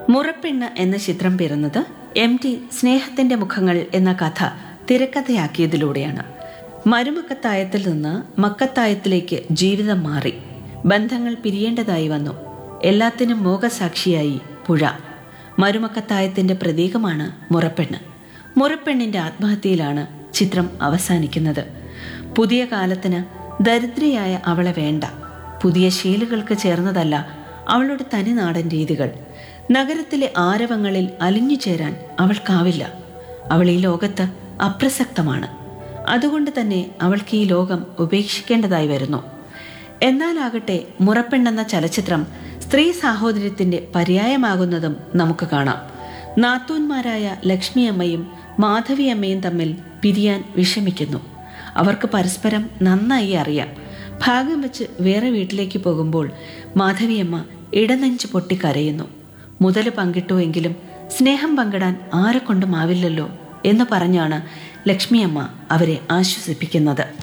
മുറപ്പെണ്ണ് എന്ന ചിത്രം പിറന്നത് എം ടി സ്നേഹത്തിന്റെ മുഖങ്ങൾ എന്ന കഥ തിരക്കഥയാക്കിയതിലൂടെയാണ് മരുമക്കത്തായത്തിൽ നിന്ന് മക്കത്തായത്തിലേക്ക് ജീവിതം മാറി ബന്ധങ്ങൾ പിരിയേണ്ടതായി വന്നു എല്ലാത്തിനും മോഹസാക്ഷിയായി പുഴ മരുമക്കത്തായത്തിന്റെ പ്രതീകമാണ് മുറപ്പെണ്ണ് മുറപ്പെണ്ണിന്റെ ആത്മഹത്യയിലാണ് ചിത്രം അവസാനിക്കുന്നത് പുതിയ കാലത്തിന് ദരിദ്രയായ അവളെ വേണ്ട പുതിയ ശീലുകൾക്ക് ചേർന്നതല്ല അവളുടെ തനിനാടൻ രീതികൾ നഗരത്തിലെ ആരവങ്ങളിൽ അലിഞ്ഞു ചേരാൻ അവൾക്കാവില്ല അവൾ ഈ ലോകത്ത് അപ്രസക്തമാണ് അതുകൊണ്ട് തന്നെ അവൾക്ക് ഈ ലോകം ഉപേക്ഷിക്കേണ്ടതായി വരുന്നു എന്നാലാകട്ടെ മുറപ്പെണ്ണെന്ന ചലച്ചിത്രം സ്ത്രീ സാഹോദര്യത്തിന്റെ പര്യായമാകുന്നതും നമുക്ക് കാണാം നാത്തൂന്മാരായ ലക്ഷ്മിയമ്മയും മാധവിയമ്മയും തമ്മിൽ പിരിയാൻ വിഷമിക്കുന്നു അവർക്ക് പരസ്പരം നന്നായി അറിയാം ഭാഗം വെച്ച് വേറെ വീട്ടിലേക്ക് പോകുമ്പോൾ മാധവിയമ്മ ഇടനെഞ്ച് പൊട്ടി കരയുന്നു മുതൽ പങ്കിട്ടു എങ്കിലും സ്നേഹം പങ്കിടാൻ ആരെ കൊണ്ടുമാവില്ലല്ലോ എന്ന് പറഞ്ഞാണ് ലക്ഷ്മിയമ്മ അവരെ ആശ്വസിപ്പിക്കുന്നത്